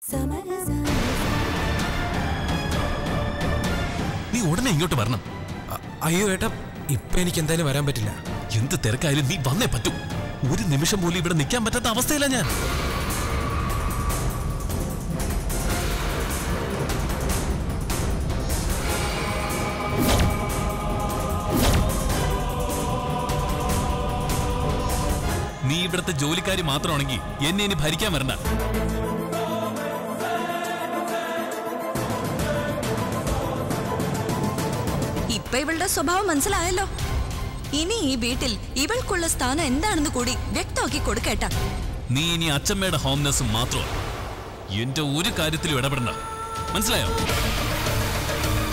നീ ഉടനെ ഇങ്ങോട്ട് വരണം അ- അയ്യോ ഏട്ടാ ഇപ്പൊ എനിക്ക് എന്തായാലും വരാൻ പറ്റില്ല എന്ത് തിരക്കായാലും നീ വന്നേ പറ്റൂ ഒരു നിമിഷം പോലും ഇവിടെ നിൽക്കാൻ പറ്റാത്ത അവസ്ഥയില്ല ഞാൻ നീ ഇവിടുത്തെ ജോലിക്കാരി മാത്രമാണെങ്കിൽ എന്നെ ഇനി ഭരിക്കാൻ വരണ്ട ഇപ്പൊ ഇവളുടെ സ്വഭാവം മനസ്സിലായല്ലോ ഇനി ഈ വീട്ടിൽ ഇവൾക്കുള്ള സ്ഥാനം എന്താണെന്ന് കൂടി വ്യക്തമാക്കി കൊടുക്കേട്ടാ നീ ഇനി അച്ഛമ്മയുടെ ഹോംനെസ് മാത്രമാണ് എന്റെ ഒരു കാര്യത്തിലും ഇടപെടണ്ട മനസ്സിലായോ